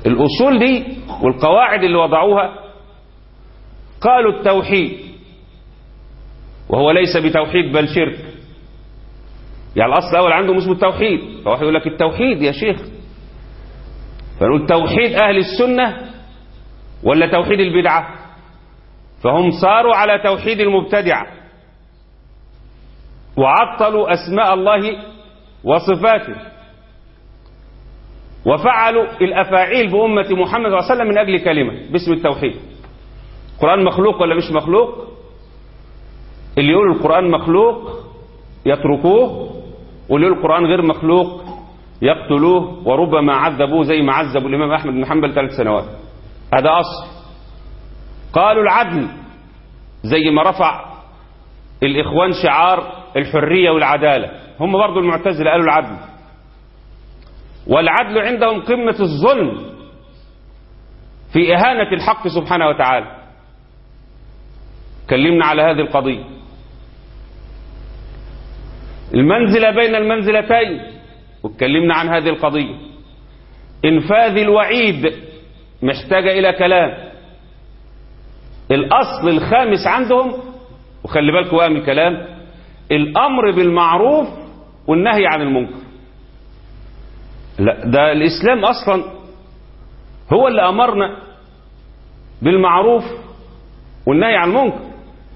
الأصول دي والقواعد اللي وضعوها قالوا التوحيد وهو ليس بتوحيد بل شرك يعني الأصل الأول عندهم اسمه التوحيد فواحد يقول لك التوحيد يا شيخ فنقول توحيد أهل السنة ولا توحيد البدعة فهم صاروا على توحيد المبتدعة وعطلوا أسماء الله وصفاته وفعلوا الأفاعيل بأمة محمد صلى الله عليه وسلم من أجل كلمة باسم التوحيد القرآن مخلوق ولا مش مخلوق اللي يقول القرآن مخلوق يتركوه واللي يقول القرآن غير مخلوق يقتلوه وربما عذبوه زي ما عذبوا الإمام أحمد بن حنبل ثلاث سنوات هذا أصل قالوا العدل زي ما رفع الإخوان شعار الحرية والعدالة هم برضو المعتزلة قالوا العدل والعدل عندهم قمة الظلم في إهانة الحق سبحانه وتعالى كلمنا على هذه القضية المنزلة بين المنزلتين واتكلمنا عن هذه القضية انفاذ الوعيد محتاجة إلى كلام الأصل الخامس عندهم وخلي بالكم بقى من الكلام الأمر بالمعروف والنهي عن المنكر لا ده الإسلام أصلا هو اللي أمرنا بالمعروف والنهي عن المنكر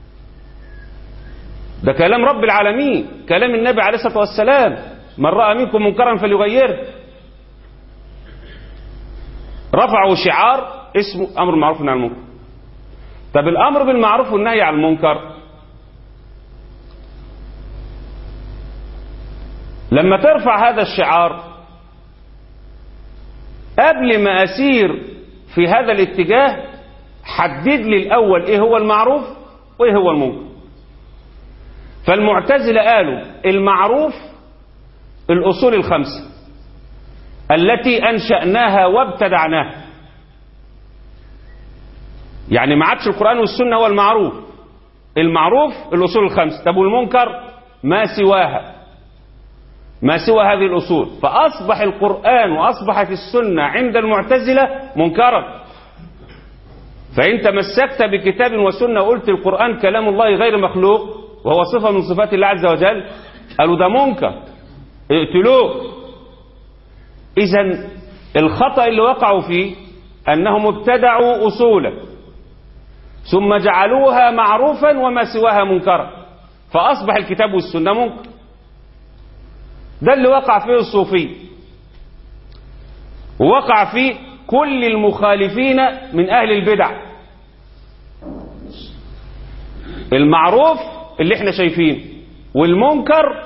ده كلام رب العالمين كلام النبي عليه الصلاة والسلام من رأى منكم منكرا فليغيره رفعوا شعار اسمه أمر بالمعروف والنهي عن المنكر طب الأمر بالمعروف والنهي عن المنكر لما ترفع هذا الشعار قبل ما أسير في هذا الاتجاه حدد لي الأول إيه هو المعروف وإيه هو المنكر فالمعتزلة قالوا المعروف الأصول الخمسة التي أنشأناها وابتدعناها يعني ما عادش القرآن والسنة هو المعروف المعروف الأصول الخمسة طب والمنكر ما سواها ما سوى هذه الأصول فأصبح القرآن وأصبحت السنة عند المعتزلة منكرا فإن تمسكت بكتاب وسنة وقلت القرآن كلام الله غير مخلوق وهو صفة من صفات الله عز وجل قالوا ده منكر اقتلوه إذا الخطأ اللي وقعوا فيه أنهم ابتدعوا أصولا ثم جعلوها معروفا وما سواها منكرا فأصبح الكتاب والسنة منكر ده اللي وقع فيه الصوفي ووقع فيه كل المخالفين من أهل البدع المعروف اللي احنا شايفينه والمنكر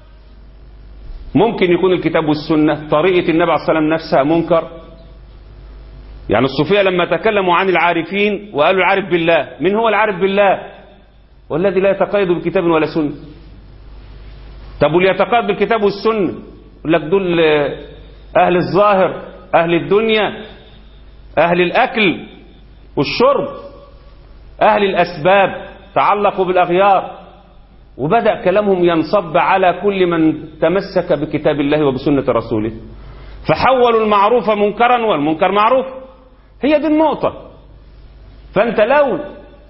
ممكن يكون الكتاب والسنة طريقة النبي عليه الصلاة والسلام نفسها منكر يعني الصوفية لما تكلموا عن العارفين وقالوا العارف بالله من هو العارف بالله والذي لا يتقيد بكتاب ولا سنة طب واللي يتقيد بالكتاب والسنة يقول لك دول أهل الظاهر أهل الدنيا أهل الأكل والشرب أهل الأسباب تعلقوا بالأغيار وبدأ كلامهم ينصب على كل من تمسك بكتاب الله وبسنة رسوله فحولوا المعروف منكرا والمنكر معروف هي دي النقطة فأنت لو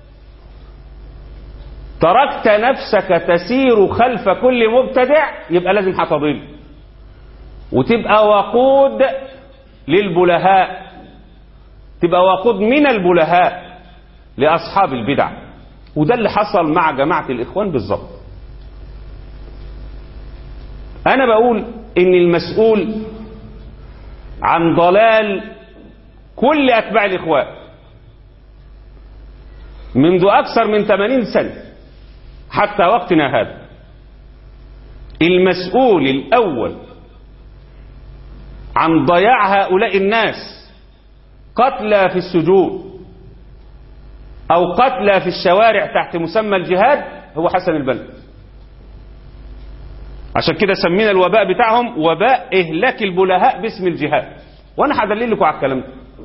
تركت نفسك تسير خلف كل مبتدع يبقى لازم هتضل وتبقى وقود للبلهاء تبقى وقود من البلهاء لأصحاب البدع وده اللي حصل مع جماعة الإخوان بالظبط أنا بقول إن المسؤول عن ضلال كل أتباع الإخوان منذ أكثر من 80 سنة حتى وقتنا هذا المسؤول الأول عن ضياع هؤلاء الناس قتلى في السجون أو قتلى في الشوارع تحت مسمى الجهاد هو حسن البنا عشان كده سمينا الوباء بتاعهم وباء إهلاك البلهاء باسم الجهاد وأنا هدلل لكم على الكلام ده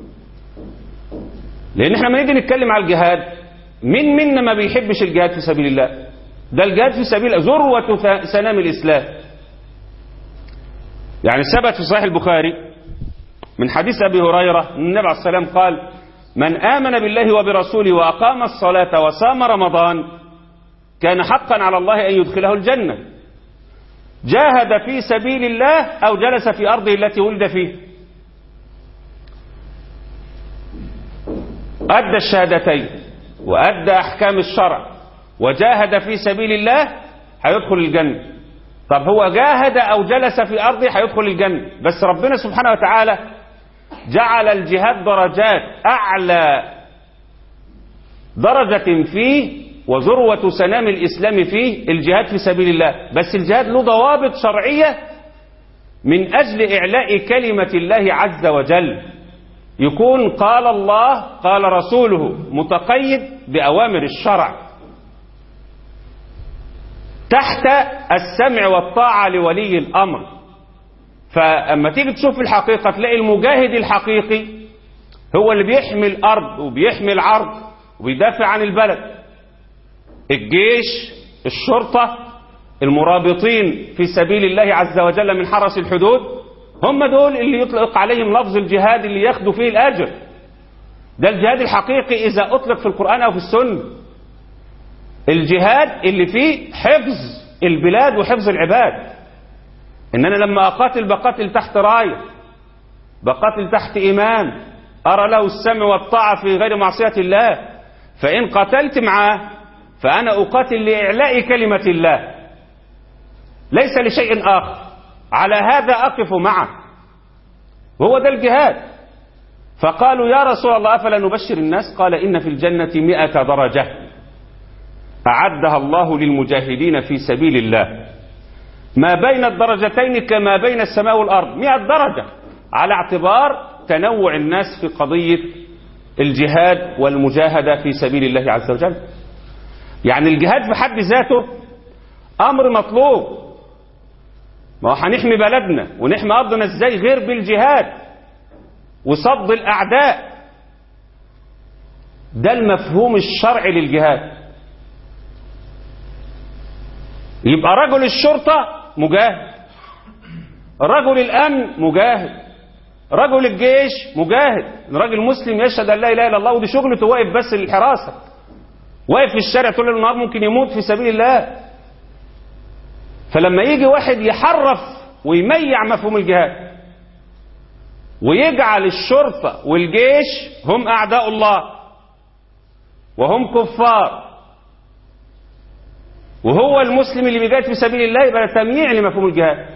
لأن احنا ما نيجي نتكلم على الجهاد مين منا ما بيحبش الجهاد في سبيل الله ده الجهاد في سبيل ذروة سنام الإسلام يعني ثبت في صحيح البخاري من حديث أبي هريرة أن النبي عليه الصلاة والسلام قال من آمن بالله وبرسوله وأقام الصلاة وصام رمضان كان حقا على الله أن يدخله الجنة جاهد في سبيل الله أو جلس في أرضه التي ولد فيه أدى الشهادتين وأدى أحكام الشرع وجاهد في سبيل الله هيدخل الجنة طب هو جاهد أو جلس في أرضه هيدخل الجنة بس ربنا سبحانه وتعالى جعل الجهاد درجات أعلى درجة فيه وذروة سنام الإسلام فيه الجهاد في سبيل الله بس الجهاد له ضوابط شرعية من أجل إعلاء كلمة الله عز وجل يكون قال الله قال رسوله متقيد بأوامر الشرع تحت السمع والطاعة لولي الأمر فأما تيجي تشوف الحقيقة تلاقي المجاهد الحقيقي هو اللي بيحمي الأرض وبيحمي العرض وبيدافع عن البلد الجيش الشرطة المرابطين في سبيل الله عز وجل من حرس الحدود هم دول اللي يطلق عليهم لفظ الجهاد اللي ياخدوا فيه الأجر ده الجهاد الحقيقي إذا أطلق في القرآن أو في السنة الجهاد اللي فيه حفظ البلاد وحفظ العباد إن أنا لما أقاتل بقاتل تحت راية بقاتل تحت إمام أرى له السمع والطاعة في غير معصية الله فإن قتلت معه فأنا أقاتل لإعلاء كلمة الله ليس لشيء آخر على هذا أقف معه وهو ده الجهاد فقالوا يا رسول الله أفلا نبشر الناس قال إن في الجنة مئة درجة أعدها الله للمجاهدين في سبيل الله ما بين الدرجتين كما بين السماء والأرض مئة درجة على اعتبار تنوع الناس في قضية الجهاد والمجاهدة في سبيل الله عز وجل يعني الجهاد في حد ذاته أمر مطلوب ما هو هنحمي بلدنا ونحمي أرضنا ازاي غير بالجهاد وصد الأعداء ده المفهوم الشرعي للجهاد يبقى رجل الشرطة مجاهد رجل الأمن مجاهد رجل الجيش مجاهد راجل مسلم يشهد أن لا إله إلا الله ودي شغلته واقف بس للحراسة واقف في الشارع طول النهار ممكن يموت في سبيل الله فلما يجي واحد يحرف ويميع مفهوم الجهاد ويجعل الشرطة والجيش هم أعداء الله وهم كفار وهو المسلم اللي بيجاهد في سبيل الله يبقى تمييع لمفهوم الجهاد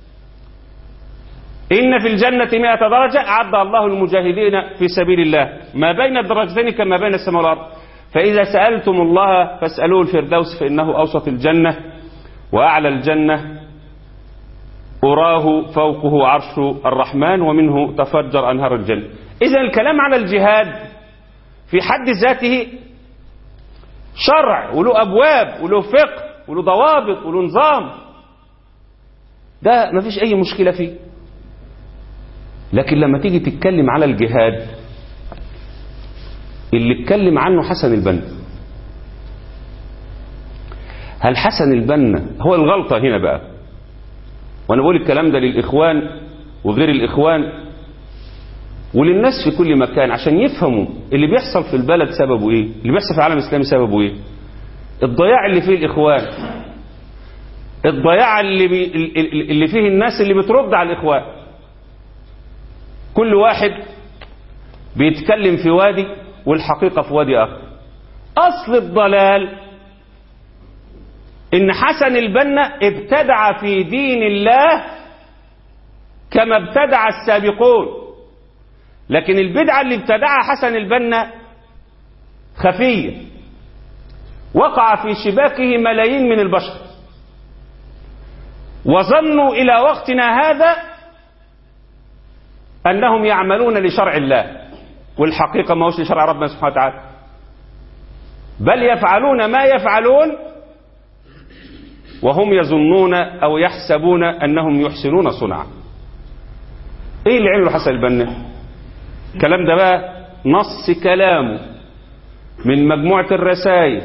إن في الجنة مئة درجة أعد الله المجاهدين في سبيل الله ما بين الدرجتين كما بين السماء والأرض فإذا سألتم الله فاسألوه الفردوس فإنه أوسط الجنة وأعلى الجنة أراه فوقه عرش الرحمن ومنه تفجر أنهار الجنة إذا الكلام على الجهاد في حد ذاته شرع وله أبواب وله فقه وله ضوابط وله نظام ده ما فيش أي مشكلة فيه لكن لما تيجي تتكلم على الجهاد اللي اتكلم عنه حسن البنا هل حسن البنا هو الغلطة هنا بقى وانا بقول الكلام ده للإخوان وغير الإخوان وللناس في كل مكان عشان يفهموا اللي بيحصل في البلد سببه ايه اللي بيحصل في العالم الإسلامي سببه ايه الضياع اللي فيه الإخوان الضياع اللي, بي اللي فيه الناس اللي بترد على الإخوان كل واحد بيتكلم في وادي والحقيقة في وادي آخر أصل الضلال إن حسن البنا ابتدع في دين الله كما ابتدع السابقون لكن البدعة اللي ابتدعها حسن البنا خفية وقع في شباكه ملايين من البشر وظنوا إلى وقتنا هذا أنهم يعملون لشرع الله والحقيقة ما هوش لشرع ربنا سبحانه وتعالى بل يفعلون ما يفعلون وهم يظنون أو يحسبون أنهم يحسنون صنعا إيه اللي عمله حسن البنا الكلام ده بقى نص كلامه من مجموعة الرسائل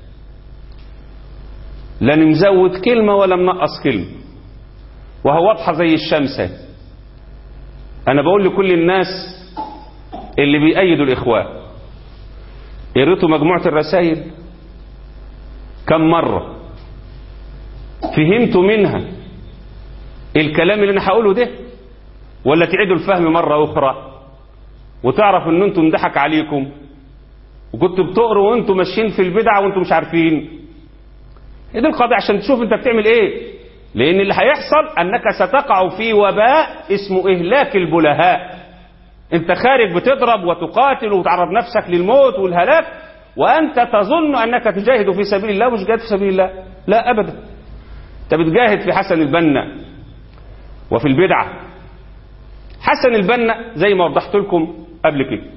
لا مزود كلمة ولا منقص كلمة وهو واضحة زي الشمس انا بقول لكل الناس اللي بيأيدوا الاخوان قريتوا مجموعة الرسائل كم مرة فهمتوا منها الكلام اللي انا هقوله ده ولا تعيدوا الفهم مرة اخرى وتعرف ان انتم ضحك عليكم وكنتوا بتقروا وانتم ماشيين في البدعة وانتم مش عارفين ايه دي القضية عشان تشوف انت بتعمل ايه لان اللي هيحصل انك ستقع في وباء اسمه اهلاك البلهاء انت خارج بتضرب وتقاتل وتعرض نفسك للموت والهلاك وانت تظن انك تجاهد في سبيل الله مش جاهد في سبيل الله لا ابدا انت بتجاهد في حسن البنا وفي البدعة حسن البنا زي ما وضحت لكم قبل كده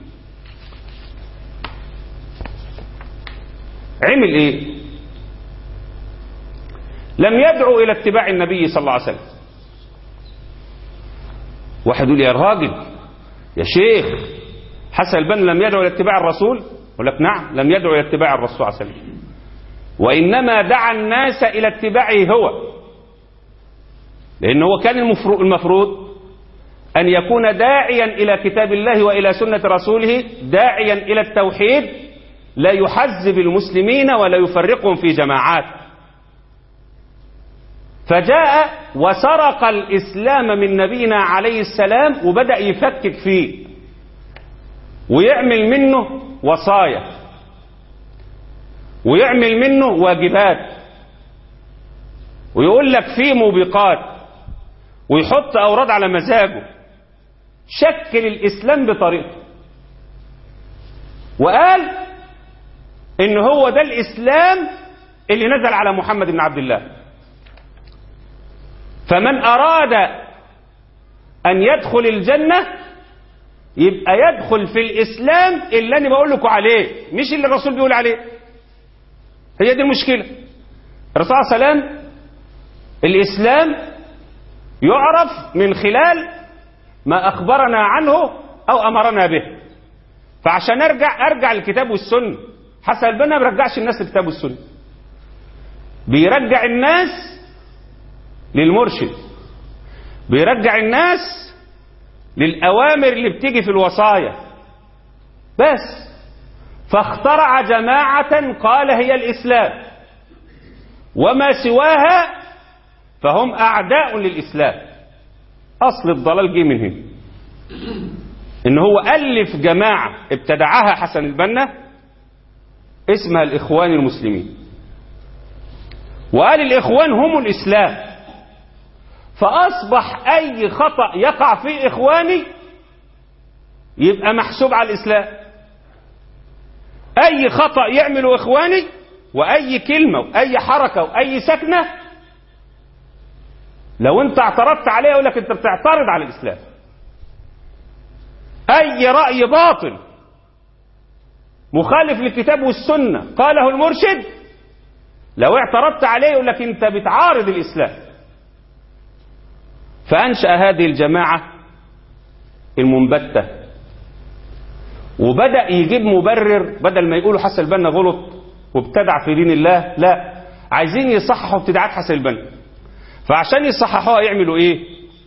عمل ايه لم يدعو الى اتباع النبي صلى الله عليه وسلم واحد يقول يا راجل يا شيخ حسن البنا لم يدعو الى اتباع الرسول يقول لك نعم لم يدعو الى اتباع الرسول صلى الله عليه وسلم وانما دعا الناس الى اتباعه هو لان هو كان المفروض ان يكون داعيا الى كتاب الله والى سنه رسوله داعيا الى التوحيد لا يحزب المسلمين ولا يفرقهم في جماعات فجاء وسرق الإسلام من نبينا عليه السلام وبدأ يفكك فيه ويعمل منه وصايا ويعمل منه واجبات ويقول لك فيه موبقات ويحط أوراد على مزاجه شكل الإسلام بطريقته وقال إن هو ده الإسلام اللي نزل على محمد بن عبد الله فمن أراد أن يدخل الجنة يبقى يدخل في الإسلام اللي أنا بقول لكم عليه مش اللي الرسول بيقول عليه هي دي المشكلة الرسول صلى الله عليه وسلم الإسلام يعرف من خلال ما أخبرنا عنه أو أمرنا به فعشان أرجع أرجع للكتاب والسنة حسن البنا ما بيرجعش الناس للكتاب والسنة بيرجع الناس للمرشد بيرجع الناس للأوامر اللي بتيجي في الوصايا بس فاخترع جماعة قال هي الإسلام وما سواها فهم أعداء للإسلام أصل الضلال جه من هنا إن هو ألف جماعة ابتدعها حسن البنا اسمها الإخوان المسلمين وقال الإخوان هم الإسلام فأصبح أي خطأ يقع في إخواني يبقى محسوب على الإسلام أي خطأ يعمله إخواني وأي كلمة وأي حركة وأي سكنة لو أنت اعترضت عليه يقول لك أنت بتعترض على الإسلام أي رأي باطل مخالف للكتاب والسنة قاله المرشد لو اعترضت عليه يقول لك أنت بتعارض الإسلام فأنشأ هذه الجماعة المنبتة وبدأ يجيب مبرر بدل ما يقولوا حسن البنا غلط وابتدع في دين الله لا عايزين يصححوا ابتداعات حسن البنا فعشان يصححوها يعملوا ايه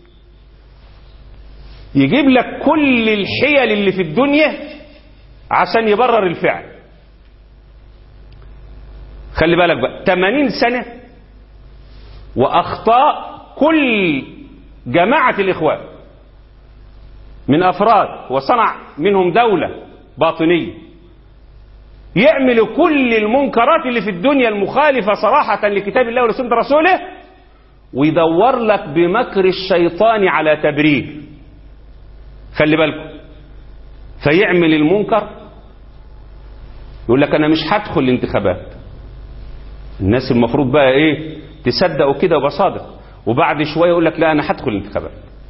يجيب لك كل الحيل اللي في الدنيا عشان يبرر الفعل خلي بالك بقى 80 سنة وأخطاء كل جماعة الإخوان من أفراد وصنع منهم دولة باطنية يعمل كل المنكرات اللي في الدنيا المخالفة صراحة لكتاب الله ولسنة رسوله ويدور لك بمكر الشيطان على تبرير خلي بالكم فيعمل المنكر يقول لك أنا مش هدخل الانتخابات الناس المفروض بقى ايه تصدقوا كده ويبقى صادق وبعد شويه يقول لك لا انا هدخل الانتخابات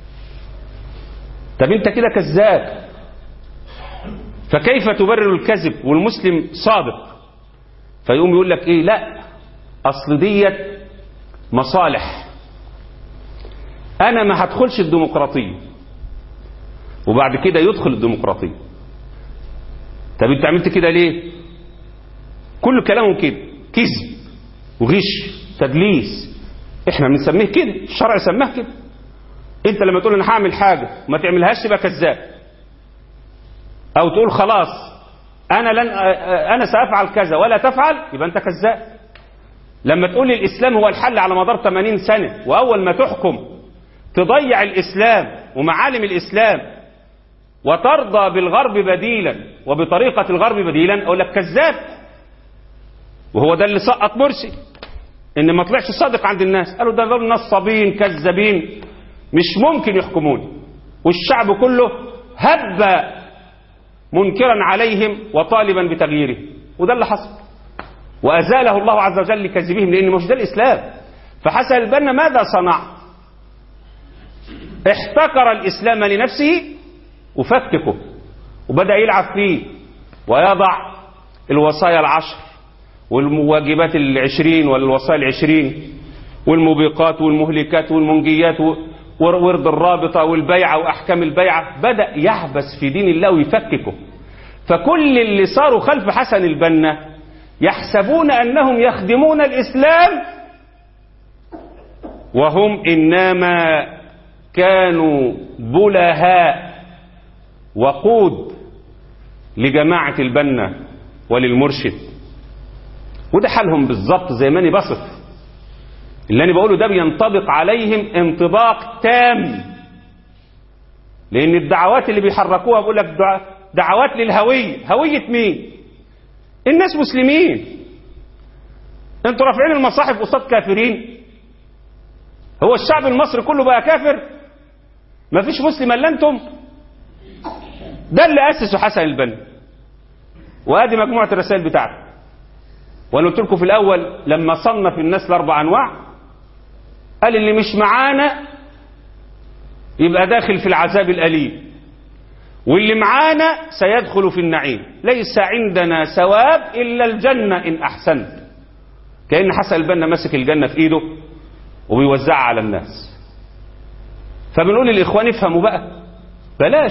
طب انت كده كذاب فكيف تبرر الكذب والمسلم صادق فيقوم يقول لك ايه لا اصل ديت مصالح انا ما هدخلش الديمقراطيه وبعد كده يدخل الديمقراطيه طب انت عملت كده ليه كل كلامه كده كذب وغش تدليس احنا بنسميه كده الشرع سماه كده انت لما تقول انا هعمل حاجة وما تعملهاش تبقى كذاب او تقول خلاص انا لن انا سافعل كذا ولا تفعل يبقى انت كذاب لما تقول لي الاسلام هو الحل على مدار 80 سنة واول ما تحكم تضيع الاسلام ومعالم الاسلام وترضى بالغرب بديلا وبطريقة الغرب بديلا اقول لك كذاب وهو ده اللي سقط مرسي ان ما طلعش صادق عند الناس قالوا ده دول نصابين كذابين مش ممكن يحكمون والشعب كله هب منكرا عليهم وطالبا بتغييره وده اللي حصل وازاله الله عز وجل لكذبهم لان مش ده الاسلام فحسن البنا ماذا صنع احتكر الاسلام لنفسه وفككه وبدا يلعب فيه ويضع الوصايا العشر والواجبات العشرين والوصايا العشرين والموبقات والمهلكات والمنجيات ورد الرابطة والبيعة وأحكام البيعة بدأ يحبس في دين الله ويفككه فكل اللي صاروا خلف حسن البنا يحسبون أنهم يخدمون الإسلام وهم إنما كانوا بلهاء وقود لجماعة البنا وللمرشد وده حالهم بالظبط زي ما انا بصف اللي انا بقوله ده بينطبق عليهم انطباق تام لان الدعوات اللي بيحركوها بيقول لك دعوات للهويه هويه مين الناس مسلمين انتوا رافعين المصاحف قصاد كافرين هو الشعب المصري كله بقى كافر ما فيش مسلم الا انتم ده اللي اسسه حسن البنا وادي مجموعه الرسائل بتاعته وانا قلت لكم في الاول لما صنف الناس لاربع انواع قال اللي مش معانا يبقى داخل في العذاب الاليم واللي معانا سيدخل في النعيم ليس عندنا ثواب الا الجنه ان احسنت كان حسن البنا ماسك الجنه في ايده وبيوزعها على الناس فبنقول للاخوان افهموا بقى بلاش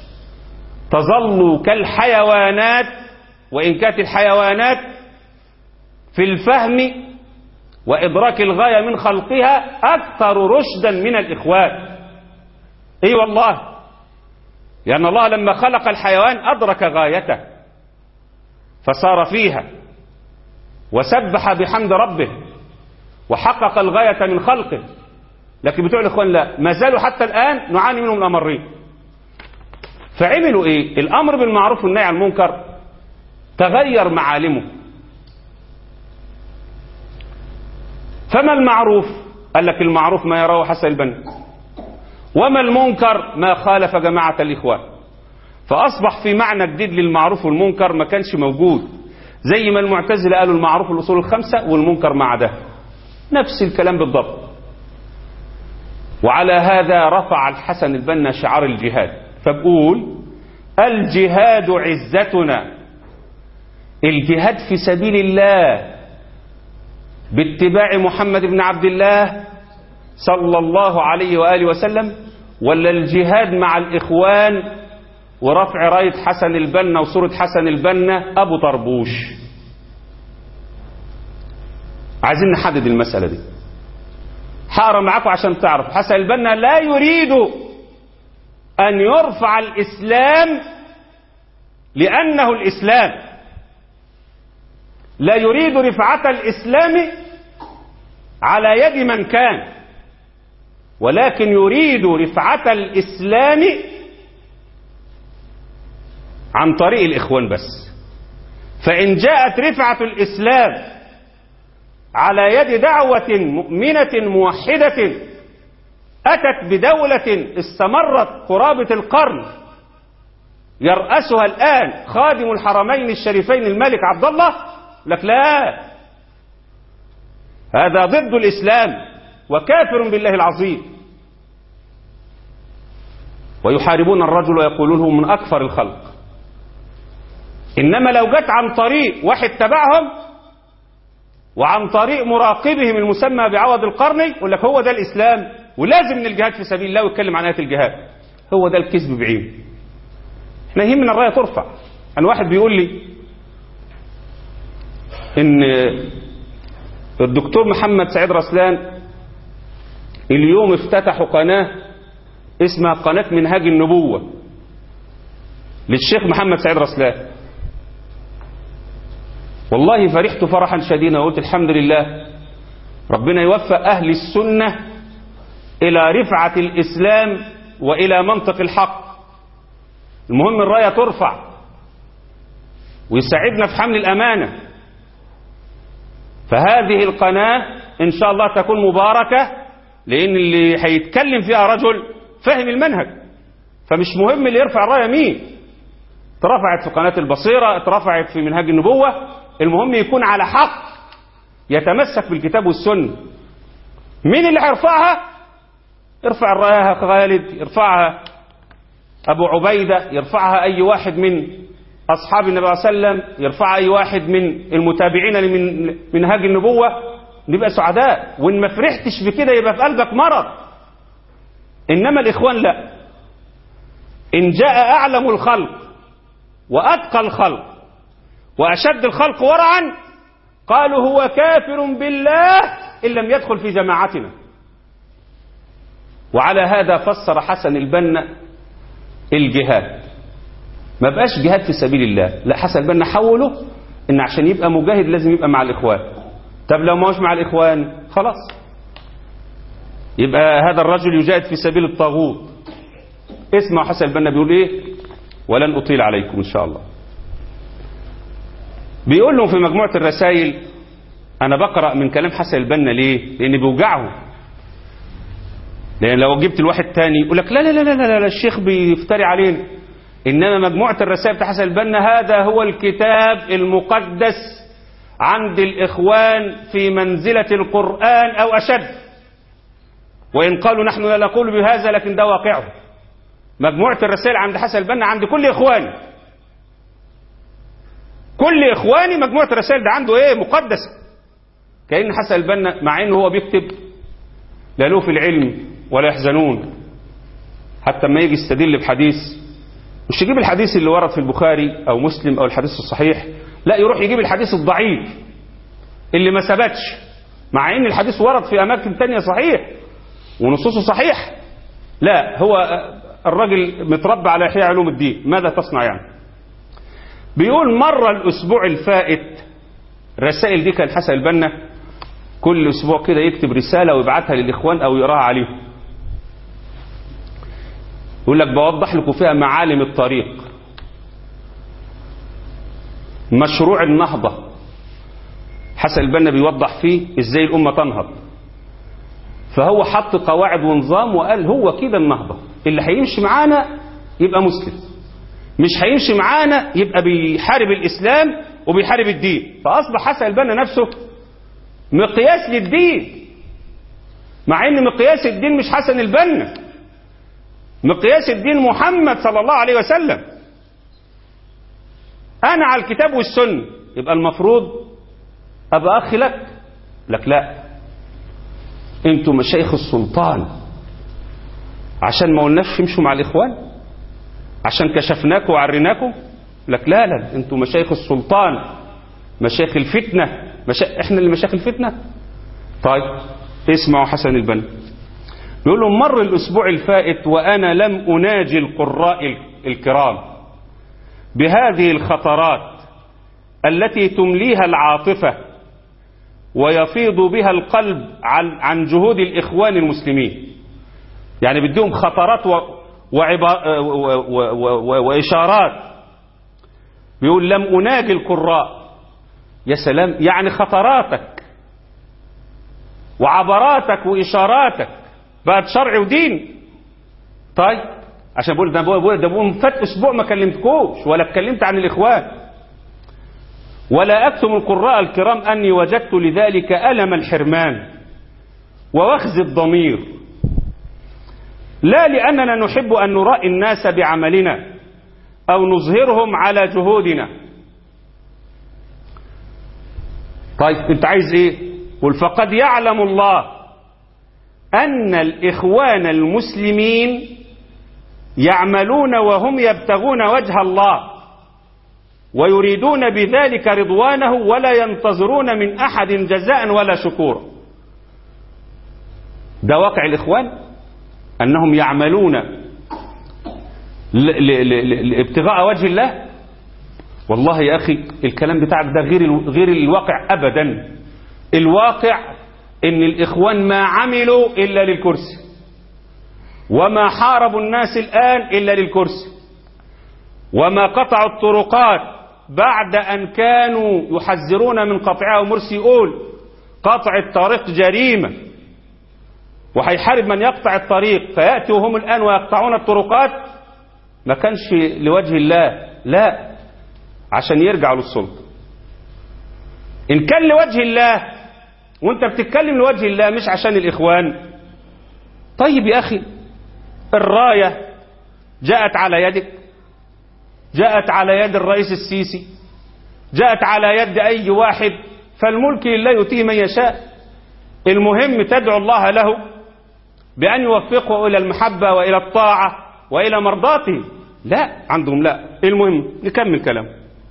تظلوا كالحيوانات وان كانت الحيوانات في الفهم وإدراك الغاية من خلقها أكثر رشدا من الإخوان أي أيوة والله لأن الله لما خلق الحيوان أدرك غايته فصار فيها وسبح بحمد ربه وحقق الغاية من خلقه لكن بتوع الإخوان لا ما زالوا حتى الآن نعاني منهم الأمرين فعملوا إيه الأمر بالمعروف والنهي عن المنكر تغير معالمه فما المعروف قال لك المعروف ما يراه حسن البنا وما المنكر ما خالف جماعة الإخوان فأصبح في معنى جديد للمعروف والمنكر ما كانش موجود زي ما المعتزلة قالوا المعروف الأصول الخمسة والمنكر مع ده نفس الكلام بالضبط وعلى هذا رفع الحسن البنا شعار الجهاد فبقول الجهاد عزتنا الجهاد في سبيل الله باتباع محمد بن عبد الله صلى الله عليه وآله وسلم ولا الجهاد مع الإخوان ورفع راية حسن البنا وصورة حسن البنا أبو طربوش عايزين نحدد المسألة دي هقرا معاكم عشان تعرف حسن البنا لا يريد أن يرفع الإسلام لأنه الإسلام لا يريد رفعة الإسلام على يد من كان ولكن يريد رفعة الإسلام عن طريق الإخوان بس فإن جاءت رفعة الإسلام على يد دعوة مؤمنة موحدة أتت بدولة استمرت قرابة القرن يرأسها الآن خادم الحرمين الشريفين الملك عبد الله لك لا هذا ضد الإسلام وكافر بالله العظيم ويحاربون الرجل ويقولون هو من أكفر الخلق إنما لو جت عن طريق واحد تبعهم وعن طريق مراقبهم المسمى بعوض القرني يقول لك هو ده الإسلام ولازم من الجهاد في سبيل الله ويتكلم عن آيات الجهاد هو ده الكذب بعينه احنا يهمنا الراية ترفع أنا واحد بيقول لي ان الدكتور محمد سعيد رسلان اليوم افتتحوا قناة اسمها قناة منهاج النبوة للشيخ محمد سعيد رسلان والله فرحت فرحا شديدا وقلت الحمد لله ربنا يوفق أهل السنة إلى رفعة الإسلام وإلى منطق الحق المهم الراية ترفع ويساعدنا في حمل الأمانة فهذه القناة إن شاء الله تكون مباركة لأن اللي هيتكلم فيها رجل فهم المنهج فمش مهم اللي يرفع الراية مين اترفعت في قناة البصيرة اترفعت في منهاج النبوة المهم يكون على حق يتمسك بالكتاب والسنة مين اللي هيرفعها ارفع الراية خالد يرفعها أبو عبيدة يرفعها أي واحد من أصحاب النبي صلى الله عليه وسلم يرفعها أي واحد من المتابعين من منهاج النبوة نبقى سعداء وإن ما فرحتش بكده يبقى في قلبك مرض إنما الإخوان لا إن جاء أعلم الخلق وأتقى الخلق وأشد الخلق ورعا قالوا هو كافر بالله إن لم يدخل في جماعتنا وعلى هذا فسر حسن البنا الجهاد ما بقاش جهاد في سبيل الله لا حسن البنا حوله ان عشان يبقى مجاهد لازم يبقى مع الاخوان طب لو ما هوش مع الاخوان خلاص يبقى هذا الرجل يجاهد في سبيل الطاغوت اسمع حسن البنا بيقول ايه ولن اطيل عليكم ان شاء الله بيقول لهم في مجموعة الرسائل انا بقرأ من كلام حسن البنا ليه لان بيوجعه لان لو جبت الواحد تاني يقول لك لا لا لا لا لا, لا الشيخ بيفتري علينا انما مجموعة الرسائل بتاع حسن البنا هذا هو الكتاب المقدس عند الاخوان في منزلة القرآن او اشد وان قالوا نحن لا نقول بهذا لكن ده واقعه مجموعة الرسائل عند حسن البنا عند كل اخواني كل اخواني مجموعة الرسائل ده عنده ايه مقدسة كأن حسن البنا مع انه هو بيكتب لا له في العلم ولا يحزنون حتى ما يجي يستدل بحديث مش يجيب الحديث اللي ورد في البخاري او مسلم او الحديث الصحيح لا يروح يجيب الحديث الضعيف اللي ما ثبتش مع ان الحديث ورد في اماكن تانية صحيح ونصوصه صحيح لا هو الراجل متربى على احياء علوم الدين ماذا تصنع يعني بيقول مرة الاسبوع الفائت الرسائل دي كان حسن البنا كل اسبوع كده يكتب رسالة ويبعتها للاخوان او يقراها عليهم يقول لك بوضح لكم فيها معالم الطريق مشروع النهضة حسن البنا بيوضح فيه ازاي الامة تنهض فهو حط قواعد ونظام وقال هو كده النهضة اللي هيمشي معانا يبقى مسلم مش هيمشي معانا يبقى بيحارب الاسلام وبيحارب الدين فاصبح حسن البنا نفسه مقياس للدين مع ان مقياس الدين مش حسن البنا مقياس الدين محمد صلى الله عليه وسلم انا على الكتاب والسنه يبقى المفروض ابقى اخ لك لك لا انتوا مشايخ السلطان عشان ما قلناش امشوا مع الاخوان عشان كشفناكم وعريناكم لك لا لا انتوا مشايخ السلطان مشايخ الفتنه مشا... احنا اللي مشايخ الفتنه طيب اسمعوا حسن البنا بيقول لهم مر الأسبوع الفائت وأنا لم أناجي القراء الكرام بهذه الخطرات التي تمليها العاطفة ويفيض بها القلب عن, عن جهود الإخوان المسلمين يعني بديهم خطرات و وعبا و و و وإشارات بيقول لم أناجي القراء يا سلام يعني خطراتك وعبراتك وإشاراتك بقت شرع ودين طيب عشان بقول ده بقول ده بقول فات اسبوع ما كلمتكوش ولا اتكلمت عن الاخوان ولا اكتم القراء الكرام اني وجدت لذلك الم الحرمان ووخز الضمير لا لاننا نحب ان نرائي الناس بعملنا او نظهرهم على جهودنا طيب انت عايز ايه قل فقد يعلم الله أن الإخوان المسلمين يعملون وهم يبتغون وجه الله ويريدون بذلك رضوانه ولا ينتظرون من أحد جزاء ولا شكورا ده واقع الإخوان أنهم يعملون لابتغاء وجه الله والله يا أخي الكلام بتاعك ده غير غير الواقع أبدا الواقع إن الإخوان ما عملوا إلا للكرسي وما حاربوا الناس الآن إلا للكرسي وما قطعوا الطرقات بعد أن كانوا يحذرون من قطعها ومرسي يقول قطع الطريق جريمة وهيحارب من يقطع الطريق فيأتوا هم الآن ويقطعون الطرقات ما كانش لوجه الله لا عشان يرجعوا للسلطة إن كان لوجه الله وانت بتتكلم لوجه الله مش عشان الإخوان طيب يا أخي الراية جاءت على يدك جاءت على يد الرئيس السيسي جاءت على يد أي واحد فالملك لله يؤتيه من يشاء المهم تدعو الله له بأن يوفقه إلى المحبة وإلى الطاعة وإلى مرضاته لا عندهم لا المهم نكمل كلام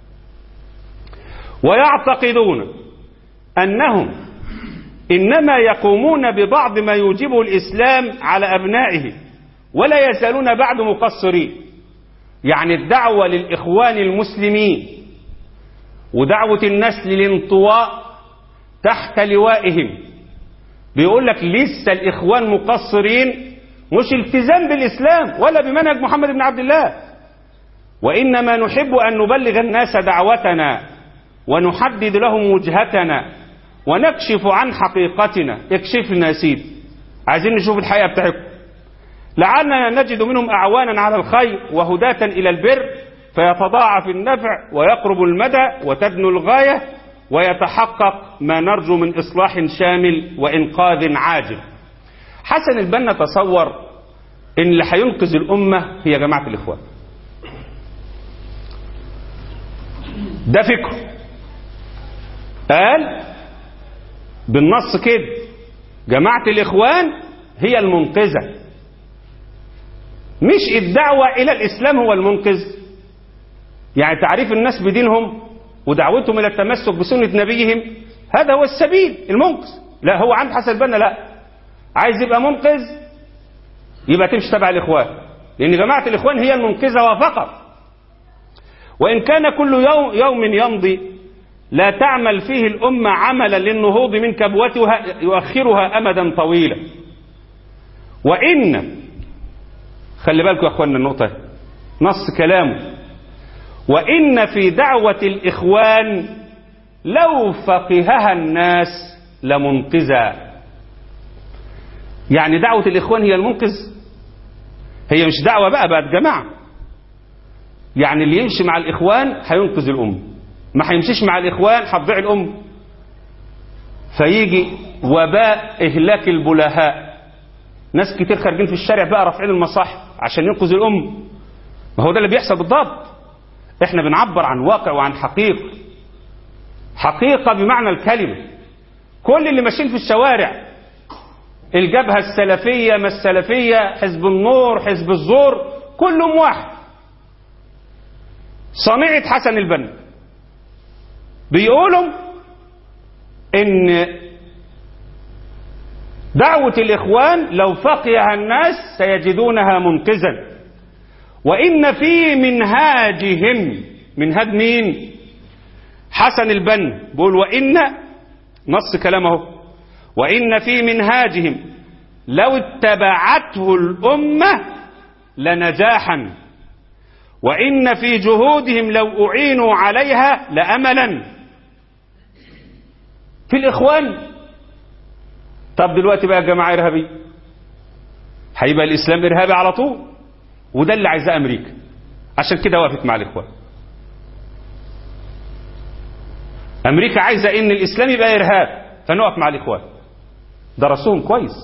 ويعتقدون أنهم إنما يقومون ببعض ما يوجبه الإسلام على أبنائه ولا يزالون بعد مقصرين يعني الدعوة للإخوان المسلمين ودعوة الناس للانطواء تحت لوائهم بيقول لك لسه الإخوان مقصرين مش التزام بالإسلام ولا بمنهج محمد بن عبد الله وإنما نحب أن نبلغ الناس دعوتنا ونحدد لهم وجهتنا ونكشف عن حقيقتنا اكشف لنا يا سيدي عايزين نشوف الحقيقة بتاعتكم لعلنا نجد منهم أعوانا على الخير وهداة إلى البر فيتضاعف النفع ويقرب المدى وتدنو الغاية ويتحقق ما نرجو من إصلاح شامل وإنقاذ عاجل حسن البنا تصور إن اللي هينقذ الأمة هي جماعة الإخوان ده فكره قال بالنص كده جماعة الإخوان هي المنقذة مش الدعوة إلى الإسلام هو المنقذ يعني تعريف الناس بدينهم ودعوتهم إلى التمسك بسنة نبيهم هذا هو السبيل المنقذ لا هو عند حسن البنا لا عايز يبقى منقذ يبقى تمشي تبع الإخوان لأن جماعة الإخوان هي المنقذة وفقط وإن كان كل يوم, يوم يمضي لا تعمل فيه الأمة عملا للنهوض من كبوتها يؤخرها أمدا طويلا وإن خلي بالكم يا أخواننا النقطة نص كلامه وإن في دعوة الإخوان لو فقهها الناس لمنقذا يعني دعوة الإخوان هي المنقذ هي مش دعوة بقى بقت جماعة يعني اللي يمشي مع الإخوان هينقذ الأمة ما هيمشيش مع الإخوان هتضيع الأمة فيجي وباء إهلاك البلهاء ناس كتير خارجين في الشارع بقى رافعين المصاحف عشان ينقذ الأمة ما هو ده اللي بيحصل بالضبط احنا بنعبر عن واقع وعن حقيقة حقيقة بمعنى الكلمة كل اللي ماشيين في الشوارع الجبهة السلفية ما السلفية حزب النور حزب الزور كلهم واحد صنيعة حسن البنا بيقولوا ان دعوة الإخوان لو فقهها الناس سيجدونها منقذا وإن في منهاجهم منهاج مين حسن البن بيقول وإن نص كلامه وإن في منهاجهم لو اتبعته الأمة لنجاحا وإن في جهودهم لو أعينوا عليها لأملا في الإخوان طب دلوقتي بقى جماعة إرهابية هيبقى الإسلام إرهابي على طول وده اللي عايزاه أمريكا عشان كده وقفت مع الإخوان أمريكا عايزة إن الإسلام يبقى إرهاب فنقف مع الإخوان درسوهم كويس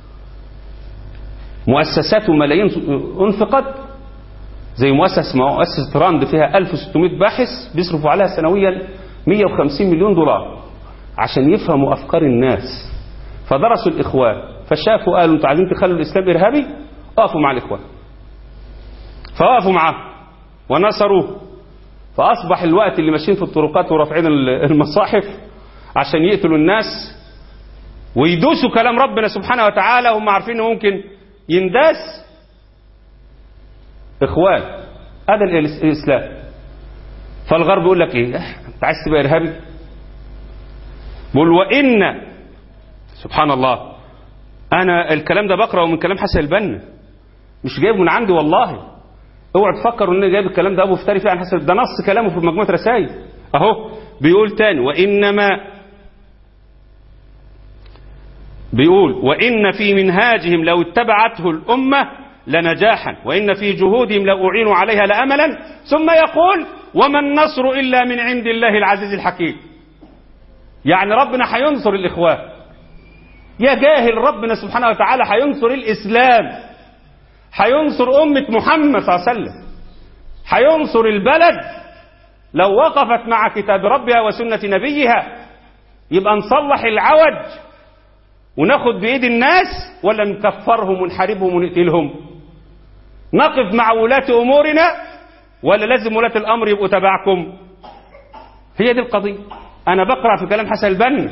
مؤسسات وملايين انفقت زي مؤسسة مؤسسة راند فيها 1600 باحث بيصرفوا عليها سنويا 150 مليون دولار عشان يفهموا أفكار الناس فدرسوا الإخوان فشافوا قالوا انتوا عايزين تخلوا الإسلام إرهابي اقفوا مع الإخوان فوقفوا معاه ونصروه فأصبح الوقت اللي ماشيين في الطرقات ورافعين المصاحف عشان يقتلوا الناس ويدوسوا كلام ربنا سبحانه وتعالى وهم عارفين انه ممكن ينداس اخوان هذا الإس- الاسلام فالغرب يقول لك ايه انت عايز تبقى ارهابي بيقول وان سبحان الله انا الكلام ده بقراه من كلام حسن البنا مش جايبه من عندي والله اوعى تفكروا ان أنا جايب الكلام ده ابو فتري فيه عن حسن ده نص كلامه في مجموعه رسائل اهو بيقول تاني وانما بيقول وإن في منهاجهم لو اتبعته الأمة لنجاحا وإن في جهودهم لو أعينوا عليها لأملا ثم يقول وما النصر إلا من عند الله العزيز الحكيم يعني ربنا هينصر الإخوان يا جاهل ربنا سبحانه وتعالى هينصر الإسلام هينصر أمة محمد صلى الله عليه وسلم هينصر البلد لو وقفت مع كتاب ربها وسنة نبيها يبقى نصلح العوج وناخد بإيد الناس ولا نكفرهم ونحاربهم ونقتلهم نقف مع ولاة أمورنا ولا لازم ولاة الأمر يبقوا تبعكم هي دي القضية أنا بقرأ في كلام حسن البنا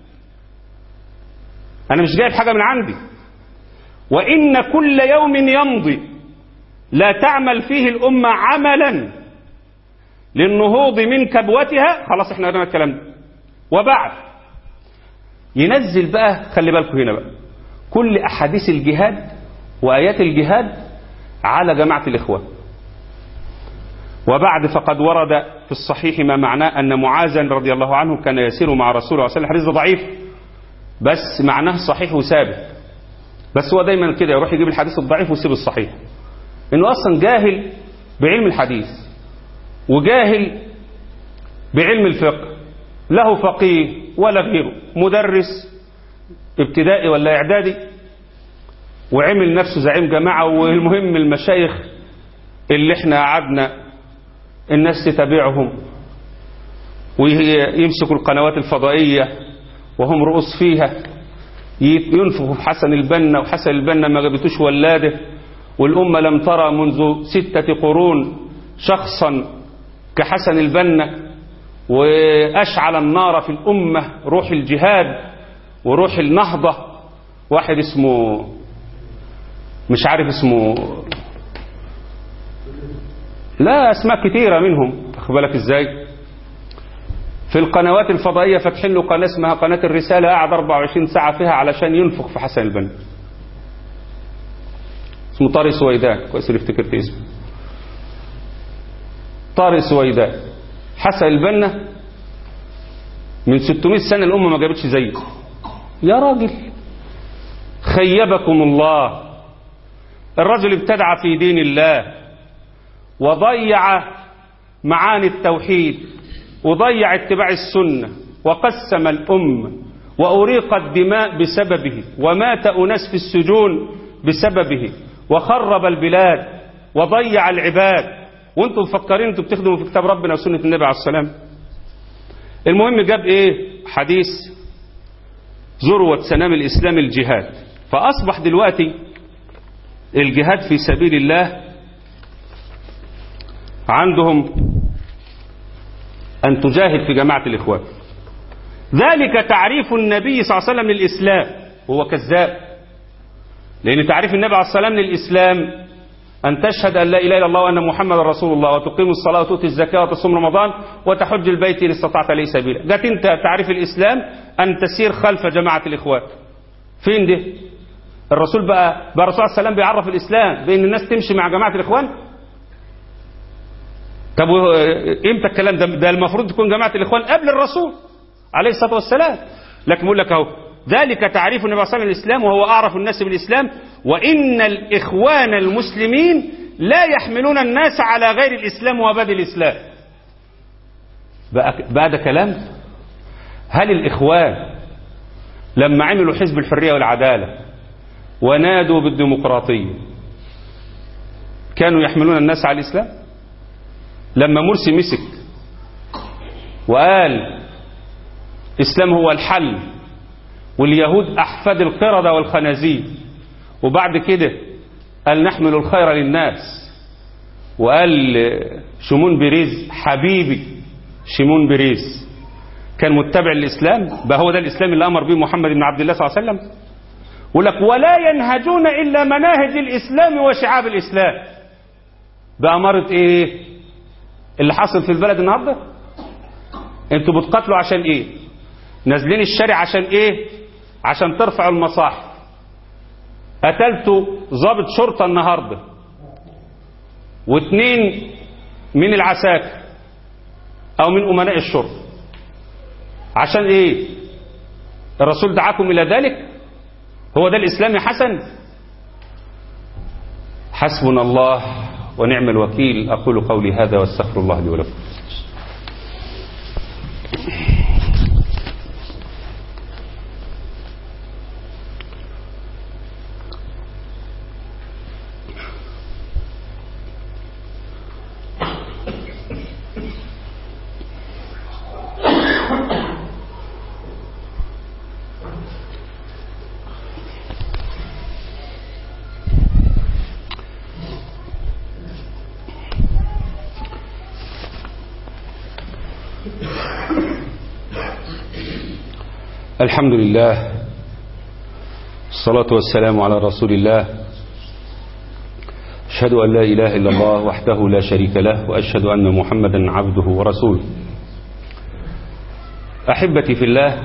أنا مش جايب حاجة من عندي وإن كل يوم يمضي لا تعمل فيه الأمة عملا للنهوض من كبوتها خلاص احنا قلنا الكلام ده وبعد ينزل بقى خلي بالكم هنا بقى كل أحاديث الجهاد وآيات الجهاد على جماعة الإخوان وبعد فقد ورد في الصحيح ما معناه أن معاذا رضي الله عنه كان يسير مع رسول الله صلى الله عليه وسلم الحديث ده ضعيف بس معناه صحيح وثابت بس هو دايما كده يروح يجيب الحديث الضعيف ويسيب الصحيح انه اصلا جاهل بعلم الحديث وجاهل بعلم الفقه له فقيه ولا غيره مدرس ابتدائي ولا اعدادي وعمل نفسه زعيم جماعة والمهم المشايخ اللي احنا قعدنا الناس تتابعهم ويمسكوا القنوات الفضائية وهم رؤوس فيها ينفخوا في حسن البنا وحسن البنا ما جابتوش ولاده والأمة لم ترى منذ ستة قرون شخصا كحسن البنا وأشعل النار في الأمة روح الجهاد وروح النهضة واحد اسمه مش عارف اسمه لا أسماء كتيرة منهم بالك ازاي في القنوات الفضائية فاتحين له قناة اسمها قناة الرسالة قاعد 24 ساعة فيها علشان ينفخ في حسن البنا اسمه طارق سويدان كويس اللي افتكرت اسمه طارق سويدان حسن البنا من 600 سنة الأمة ما جابتش زيه يا راجل خيبكم الله الرجل ابتدع في دين الله وضيع معاني التوحيد وضيع اتباع السنة وقسم الأمة وأريق الدماء بسببه ومات أناس في السجون بسببه وخرب البلاد وضيع العباد وانتم مفكرين انتم بتخدموا في كتاب ربنا وسنة النبي عليه السلام المهم جاب ايه حديث ذروة سنام الإسلام الجهاد فأصبح دلوقتي الجهاد في سبيل الله عندهم أن تجاهد في جماعة الإخوان ذلك تعريف النبي صلى الله عليه وسلم للإسلام هو كذاب لأن تعريف النبي عليه الصلاة والسلام للإسلام أن تشهد أن لا إله إلا الله وأن محمد رسول الله وتقيم الصلاة وتؤتي الزكاة وتصوم رمضان وتحج البيت إن استطعت لي سبيلا جت أنت تعريف الإسلام أن تسير خلف جماعة الإخوان فين ده الرسول بقى بقى الرسول عليه السلام بيعرف الإسلام بأن الناس تمشي مع جماعة الإخوان طب امتى الكلام ده ده المفروض تكون جماعة الإخوان قبل الرسول عليه الصلاة والسلام لكن بيقول لك اهو ذلك تعريف النبي صلى الله عليه وسلم الإسلام وهو أعرف الناس بالإسلام وإن الإخوان المسلمين لا يحملون الناس على غير الإسلام وبدء الإسلام بقى, بقى ده كلام هل الإخوان لما عملوا حزب الحرية والعدالة ونادوا بالديمقراطية كانوا يحملون الناس على الإسلام لما مرسي مسك وقال الإسلام هو الحل واليهود أحفاد القردة والخنازير وبعد كده قال نحمل الخير للناس وقال شمون بريز حبيبي شمون بريز كان متبع للإسلام بقى هو ده الإسلام اللي أمر به محمد بن عبد الله صلى الله عليه وسلم يقول لك ولا ينهجون إلا مناهج الإسلام وشعاب الإسلام بأمارة إيه اللي حصل في البلد النهاردة انتوا بتقاتلوا عشان إيه نازلين الشارع عشان إيه عشان ترفعوا المصاحف قتلتوا ضابط شرطة النهاردة واثنين من العساكر أو من أمناء الشرطة عشان إيه الرسول دعاكم إلى ذلك هو ده الإسلام حسن حسبنا الله ونعم الوكيل أقول قولي هذا واستغفر الله لي ولكم الحمد لله الصلاة والسلام على رسول الله أشهد أن لا إله إلا الله وحده لا شريك له وأشهد أن محمدا عبده ورسوله أحبتي في الله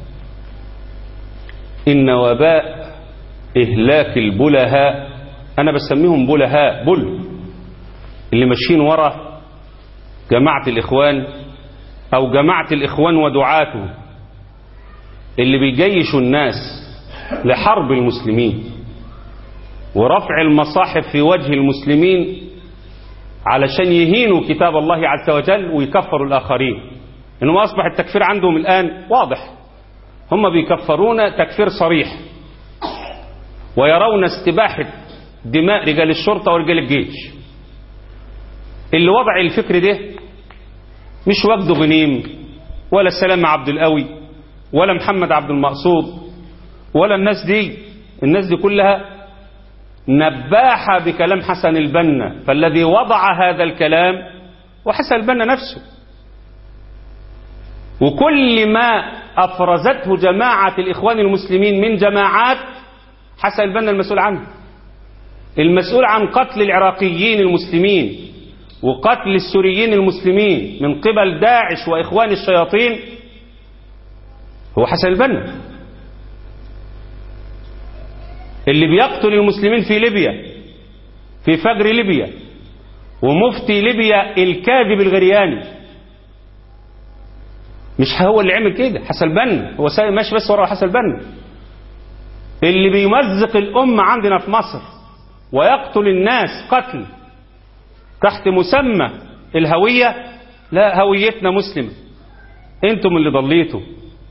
إن وباء إهلاك البلهاء أنا بسميهم بلهاء بل اللي ماشيين ورا جماعة الإخوان أو جماعة الإخوان ودعاته اللي بيجيشوا الناس لحرب المسلمين ورفع المصاحف في وجه المسلمين علشان يهينوا كتاب الله عز وجل ويكفروا الآخرين إنه أصبح التكفير عندهم الآن واضح هم بيكفرون تكفير صريح ويرون استباحة دماء رجال الشرطة ورجال الجيش اللي وضع الفكر ده مش وجده غنيم ولا سلام عبد القوي ولا محمد عبد المقصود ولا الناس دي الناس دي كلها نباحة بكلام حسن البنا فالذي وضع هذا الكلام وحسن البنا نفسه وكل ما أفرزته جماعة الإخوان المسلمين من جماعات حسن البنا المسؤول عنه المسؤول عن قتل العراقيين المسلمين وقتل السوريين المسلمين من قبل داعش وإخوان الشياطين هو حسن البنا اللي بيقتل المسلمين في ليبيا في فجر ليبيا ومفتي ليبيا الكاذب الغرياني مش هو اللي عمل كده حسن البنا هو ماشي بس ورا حسن البنا اللي بيمزق الأمة عندنا في مصر ويقتل الناس قتل تحت مسمى الهوية لا هويتنا مسلمة انتم اللي ضليتوا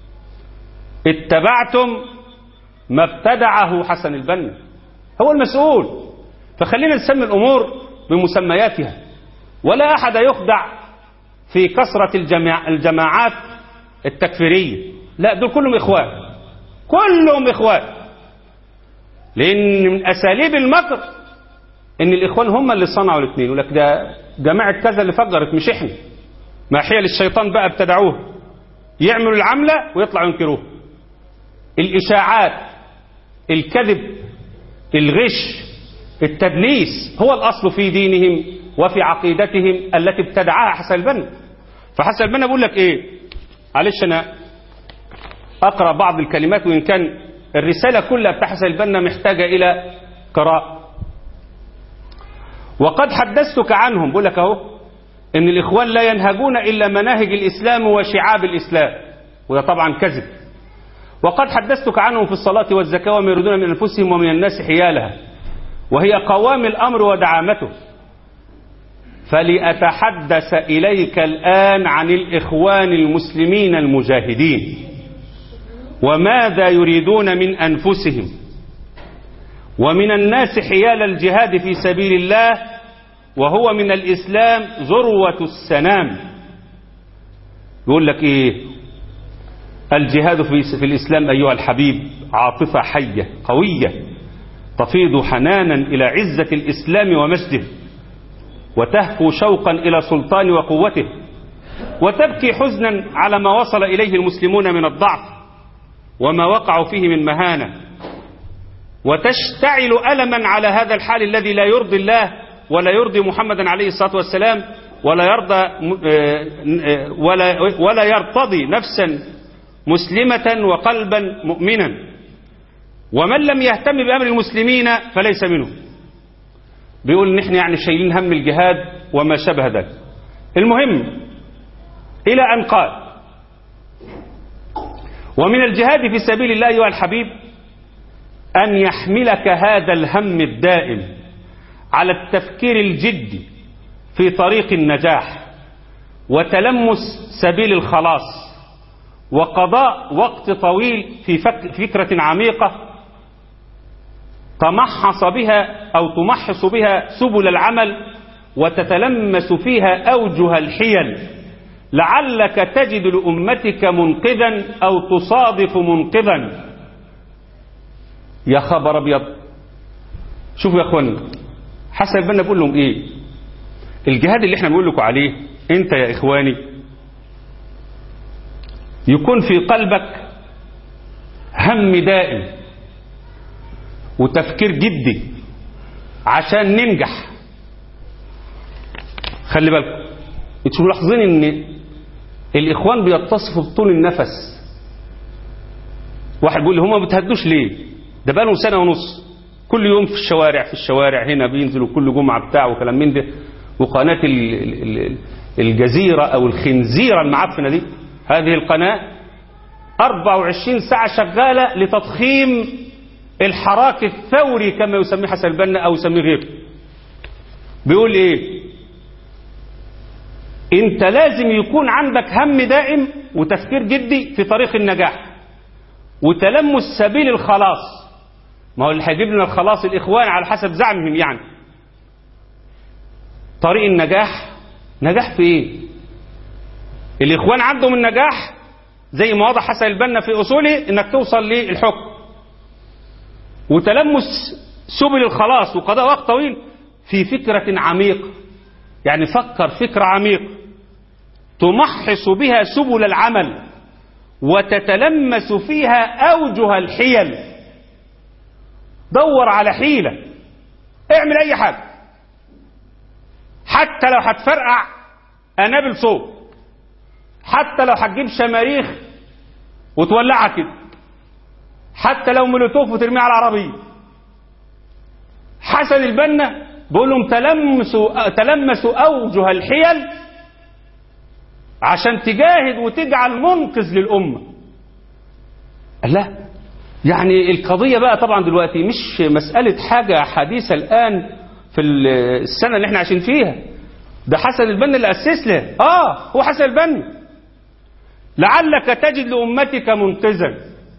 اتبعتم ما ابتدعه حسن البنا هو المسؤول فخلينا نسمي الأمور بمسمياتها ولا أحد يخدع في كثرة الجماع الجماعات التكفيرية لا دول كلهم إخوان كلهم إخوان لأن من أساليب المكر إن الإخوان هم اللي صنعوا الاثنين يقول لك ده جماعة كذا اللي فجرت مش إحنا ما حيل الشيطان بقى ابتدعوه يعملوا العملة ويطلعوا ينكروه الإشاعات الكذب الغش التدليس هو الأصل في دينهم وفي عقيدتهم التي ابتدعها حسن البنا فحسن البنا بيقول لك إيه معلش أنا أقرأ بعض الكلمات وإن كان الرسالة كلها بتاع حسن البنا محتاجة إلى قراءة وقد حدثتك عنهم بقول لك أهو إن الإخوان لا ينهجون إلا مناهج الإسلام وشعاب الإسلام وده طبعا كذب وقد حدثتك عنهم في الصلاة والزكاة وما يريدون من أنفسهم ومن الناس حيالها وهي قوام الأمر ودعامته فلأتحدث إليك الآن عن الإخوان المسلمين المجاهدين وماذا يريدون من أنفسهم ومن الناس حيال الجهاد في سبيل الله وهو من الإسلام ذروة السنام يقول لك إيه الجهاد في, في الإسلام أيها الحبيب عاطفة حية قوية تفيض حنانا إلى عزة الإسلام ومجده وتهفو شوقا إلى سلطان وقوته وتبكي حزنا على ما وصل إليه المسلمون من الضعف وما وقعوا فيه من مهانة وتشتعل ألما على هذا الحال الذي لا يرضي الله ولا يرضي محمدا عليه الصلاة والسلام ولا يرضى ولا ولا يرتضي نفسا مسلمة وقلبا مؤمنا ومن لم يهتم بأمر المسلمين فليس منهم بيقول نحن يعني شايلين هم الجهاد وما شابه ذلك المهم إلى أن قال ومن الجهاد في سبيل الله أيها الحبيب أن يحملك هذا الهم الدائم على التفكير الجدي في طريق النجاح وتلمس سبيل الخلاص وقضاء وقت طويل في فك فكرة عميقة تمحص بها أو تمحص بها سبل العمل وتتلمس فيها أوجه الحيل لعلك تجد لأمتك منقذا أو تصادف منقذا يا خبر أبيض شوفوا يا أخواني حسن البنا بقول لهم إيه الجهاد اللي احنا بنقول لكم عليه انت يا إخواني يكون في قلبك هم دائم وتفكير جدي عشان ننجح خلي بالكم انتوا ملاحظين ان الاخوان بيتصفوا بطول النفس واحد بيقول لي هم ما بتهدوش ليه ده بقالهم سنه ونص كل يوم في الشوارع في الشوارع هنا بينزلوا كل جمعه بتاع وكلام من ده وقناه الجزيره او الخنزيره المعفنه دي هذه القناه 24 ساعه شغاله لتضخيم الحراك الثوري كما يسميه حسن البنا او يسميه غيره بيقول ايه انت لازم يكون عندك هم دائم وتفكير جدي في طريق النجاح وتلمس سبيل الخلاص ما هو اللي هيجيب لنا الخلاص الاخوان على حسب زعمهم يعني طريق النجاح نجاح في ايه الاخوان عندهم النجاح زي ما وضح حسن البنا في اصوله انك توصل للحكم وتلمس سبل الخلاص وقضاء وقت طويل في فكرة عميقة يعني فكر فكرة عميقة تمحص بها سبل العمل وتتلمس فيها أوجه الحيل دور على حيلة اعمل أي حاجة حتى لو هتفرقع أنابل صوت حتى لو هتجيب شماريخ وتولعها كده حتى لو مولوتوف وترميه على العربية حسن البنا بيقول لهم تلمسوا تلمسوا أوجه الحيل عشان تجاهد وتجعل منقذ للأمة لا يعني القضية بقى طبعا دلوقتي مش مسألة حاجة حديثة الآن في السنة اللي احنا عايشين فيها ده حسن البنا اللي أسس له آه هو حسن البنا لعلك تجد لأمتك منقذا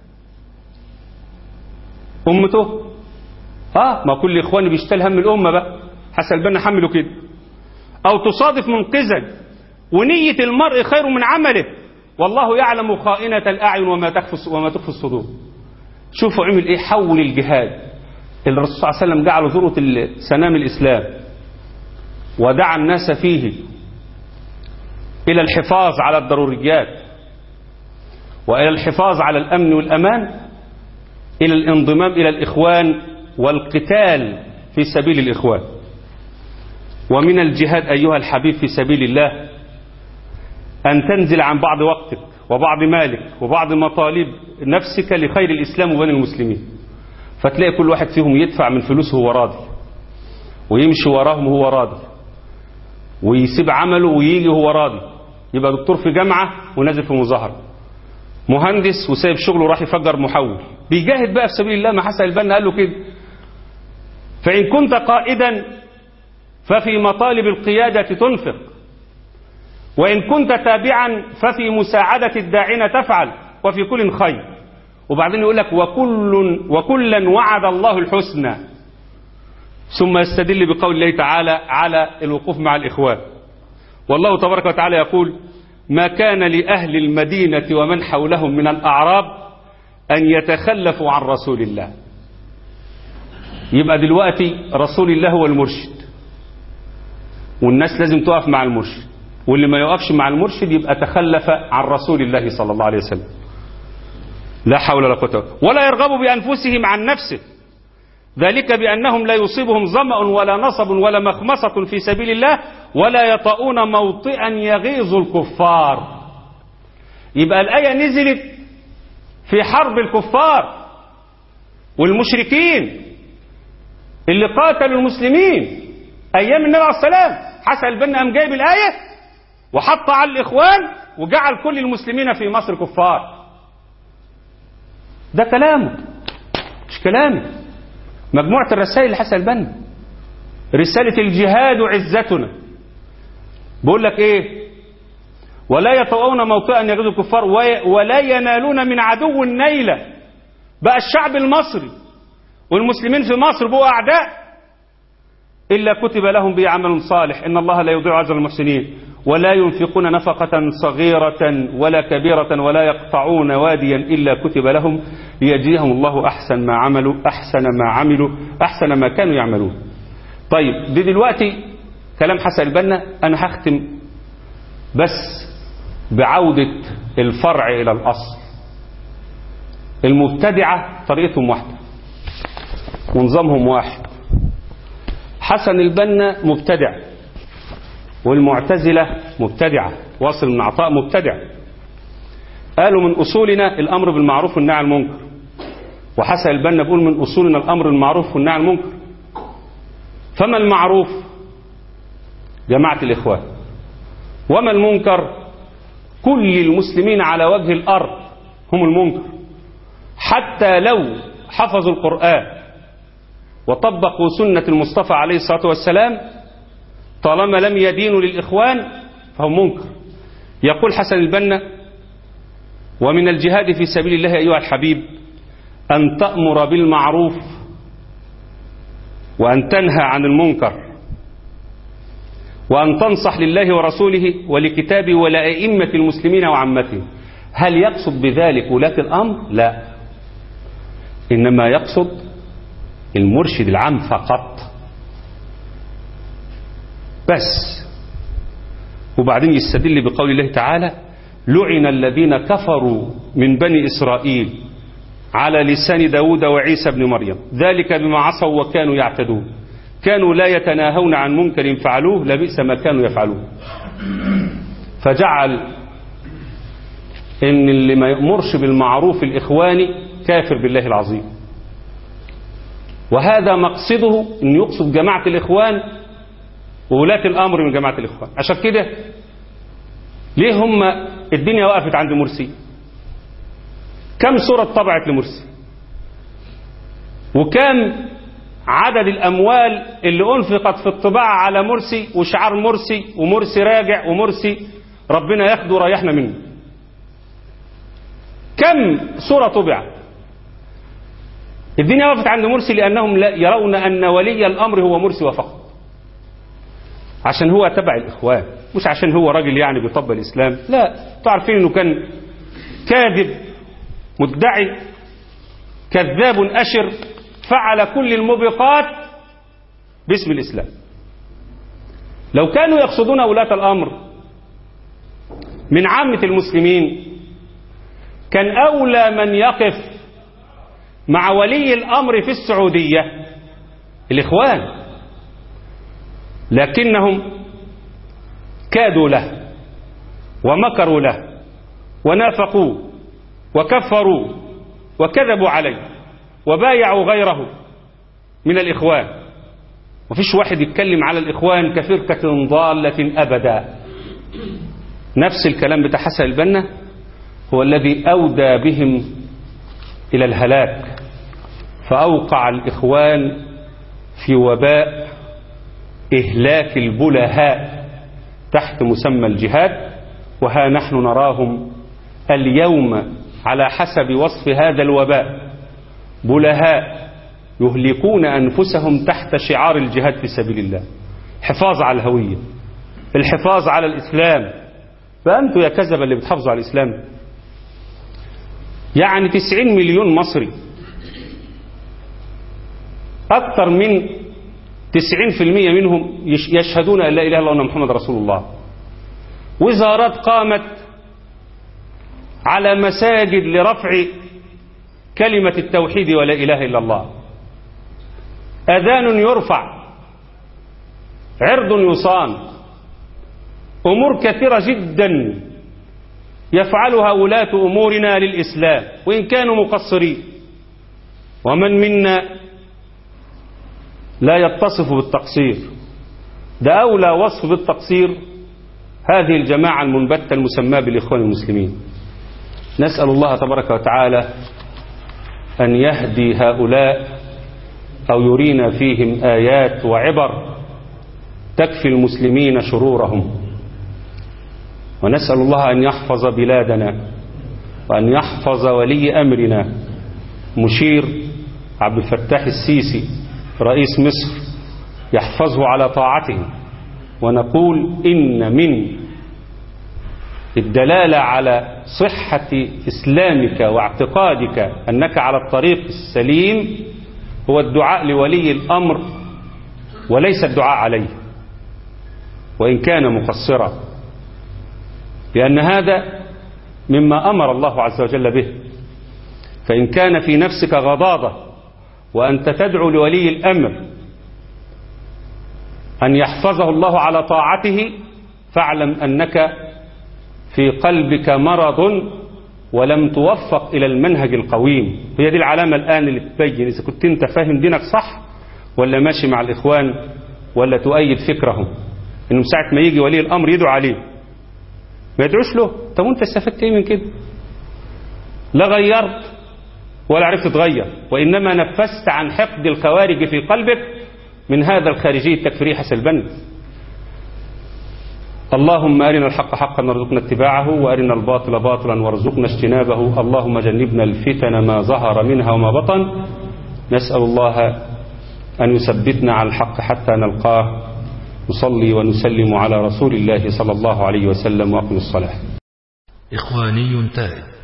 أمته آه ما كل إخواني بيشتل هم الأمة بقى حسن البنا حمله كده أو تصادف منقذا ونية المرء خير من عمله والله يعلم خائنة الأعين وما تخفي وما تخفي الصدور شوفوا عمل إيه حول الجهاد الرسول صلى الله عليه وسلم جعله ذروة سنام الإسلام ودعا الناس فيه إلى الحفاظ على الضروريات وإلى الحفاظ على الأمن والأمان إلى الانضمام إلى الإخوان والقتال في سبيل الإخوان ومن الجهاد أيها الحبيب في سبيل الله أن تنزل عن بعض وقتك وبعض مالك وبعض مطالب نفسك لخير الإسلام وبين المسلمين فتلاقي كل واحد فيهم يدفع من فلوسه وهو راضي ويمشي وراهم وهو راضي ويسيب عمله ويجي وهو راضي يبقى دكتور في جامعة ونازل في مظاهرة مهندس وسايب شغله راح يفجر محول بيجاهد بقى في سبيل الله ما حسن البنا قال له كده فإن كنت قائدا ففي مطالب القيادة تنفق وإن كنت تابعا ففي مساعدة الداعين تفعل وفي كل خير وبعدين يقول لك وكل وكلا وعد الله الحسنى ثم يستدل بقول الله تعالى على الوقوف مع الإخوان والله تبارك وتعالى يقول ما كان لأهل المدينة ومن حولهم من الأعراب أن يتخلفوا عن رسول الله يبقى دلوقتي رسول الله هو المرشد والناس لازم تقف مع المرشد واللي ما يقفش مع المرشد يبقى تخلف عن رسول الله صلى الله عليه وسلم لا حول ولا قوة ولا يرغبوا بأنفسهم عن نفسه ذلك بأنهم لا يصيبهم ظمأ ولا نصب ولا مخمصة في سبيل الله ولا يطؤون موطئا يغيظ الكفار يبقى الآية نزلت في حرب الكفار والمشركين اللي قاتلوا المسلمين أيام النبي عليه السلام حسن البنا قام جايب الآية وحط على الإخوان وجعل كل المسلمين في مصر كفار ده كلامه مش كلامي مجموعة الرسائل لحسن البنا رسالة الجهاد عزتنا بقول لك ايه ولا يطؤون موطئا يغيظ الكفار ولا ينالون من عدو النيلة بقى الشعب المصري والمسلمين في مصر بقوا أعداء إلا كتب لهم به عمل صالح إن الله لا يضيع أجر المحسنين ولا ينفقون نفقة صغيرة ولا كبيرة ولا يقطعون واديا إلا كتب لهم ليجزيهم الله أحسن ما عملوا أحسن ما عملوا أحسن ما كانوا يعملون طيب دي دلوقتي كلام حسن البنا أنا هختم بس بعودة الفرع إلى الأصل المبتدعة طريقتهم واحدة ونظامهم واحد حسن البنا مبتدع والمعتزلة مبتدعة واصل من عطاء مبتدع قالوا من أصولنا الأمر بالمعروف والنهي عن المنكر وحسن البنا بيقول من أصولنا الأمر بالمعروف والنهي عن المنكر فما المعروف جماعة الإخوان وما المنكر كل المسلمين على وجه الأرض هم المنكر حتى لو حفظوا القرآن وطبقوا سنة المصطفى عليه الصلاة والسلام طالما لم يدينوا للإخوان فهم منكر يقول حسن البنا ومن الجهاد في سبيل الله أيها الحبيب أن تأمر بالمعروف وأن تنهى عن المنكر وأن تنصح لله ورسوله ولكتابه ولأئمة المسلمين وعامتهم هل يقصد بذلك ولاة الأمر لا إنما يقصد المرشد العام فقط بس وبعدين يستدل بقول الله تعالى لعن الذين كفروا من بني إسرائيل على لسان داود وعيسى بن مريم ذلك بما عصوا وكانوا يعتدون كانوا لا يتناهون عن منكر فعلوه لبئس ما كانوا يفعلون فجعل ان اللي ما يأمرش بالمعروف الإخواني كافر بالله العظيم وهذا مقصده ان يقصد جماعة الإخوان وولاة الأمر من جماعة الإخوان عشان كده ليه هم الدنيا وقفت عند مرسي كم سورة طبعت لمرسي وكم عدد الأموال اللي أنفقت في الطباعة على مرسي وشعار مرسي ومرسي راجع ومرسي ربنا ياخده وريحنا منه كم سورة طبعت الدنيا وقفت عند مرسي لأنهم يرون أن ولي الأمر هو مرسي وفقط عشان هو تبع الإخوان مش عشان هو راجل يعني بيطبق الإسلام لا تعرفين أنه كان كاذب مدعي كذاب أشر فعل كل الموبقات باسم الإسلام لو كانوا يقصدون ولاة الأمر من عامة المسلمين كان أولى من يقف مع ولي الأمر في السعودية الإخوان لكنهم كادوا له ومكروا له ونافقوه وكفروا وكذبوا عليه وبايعوا غيره من الإخوان وفيش واحد يتكلم على الإخوان كفرقة ضالة أبدا نفس الكلام بتاع حسن البنا هو الذي أودى بهم إلى الهلاك فأوقع الإخوان في وباء إهلاك البلهاء تحت مسمى الجهاد وها نحن نراهم اليوم على حسب وصف هذا الوباء بلهاء يهلكون أنفسهم تحت شعار الجهاد في سبيل الله حفاظ على الهوية الحفاظ على الإسلام فأنتوا يا كذب اللي بتحافظوا على الإسلام يعني تسعين مليون مصري أكثر من تسعين في المية منهم يشهدون أن لا إله إلا الله محمد رسول الله وزارات قامت على مساجد لرفع كلمة التوحيد ولا إله إلا الله أذان يرفع عرض يصان أمور كثيرة جدا يفعلها ولاة أمورنا للإسلام وإن كانوا مقصرين ومن منا لا يتصف بالتقصير ده أولى وصف بالتقصير هذه الجماعة المنبتة المسماة بالإخوان المسلمين نسأل الله تبارك وتعالى أن يهدي هؤلاء أو يرينا فيهم آيات وعبر تكفي المسلمين شرورهم ونسأل الله أن يحفظ بلادنا وأن يحفظ ولي أمرنا مشير عبد الفتاح السيسي رئيس مصر يحفظه على طاعته ونقول إن من الدلالة على صحة إسلامك واعتقادك أنك على الطريق السليم هو الدعاء لولي الأمر وليس الدعاء عليه وإن كان مقصرا لأن هذا مما أمر الله عز وجل به فإن كان في نفسك غضاضة وأنت تدعو لولي الأمر أن يحفظه الله على طاعته فاعلم أنك في قلبك مرض ولم توفق إلى المنهج القويم هي دي العلامة الآن اللي تبين إذا كنت أنت فاهم دينك صح ولا ماشي مع الإخوان ولا تؤيد فكرهم إنه ساعة ما يجي ولي الأمر يدعو عليه ما يدعوش له طب وانت استفدت ايه من كده لا غيرت ولا عرفت تغير وإنما نفست عن حقد الخوارج في قلبك من هذا الخارجي التكفيري حسن البنا اللهم أرنا الحق حقا وارزقنا اتباعه وأرنا الباطل باطلا وارزقنا اجتنابه اللهم جنبنا الفتن ما ظهر منها وما بطن نسأل الله أن يثبتنا على الحق حتى نلقاه نصلي ونسلم على رسول الله صلى الله عليه وسلم وأقم الصلاة إخواني تائب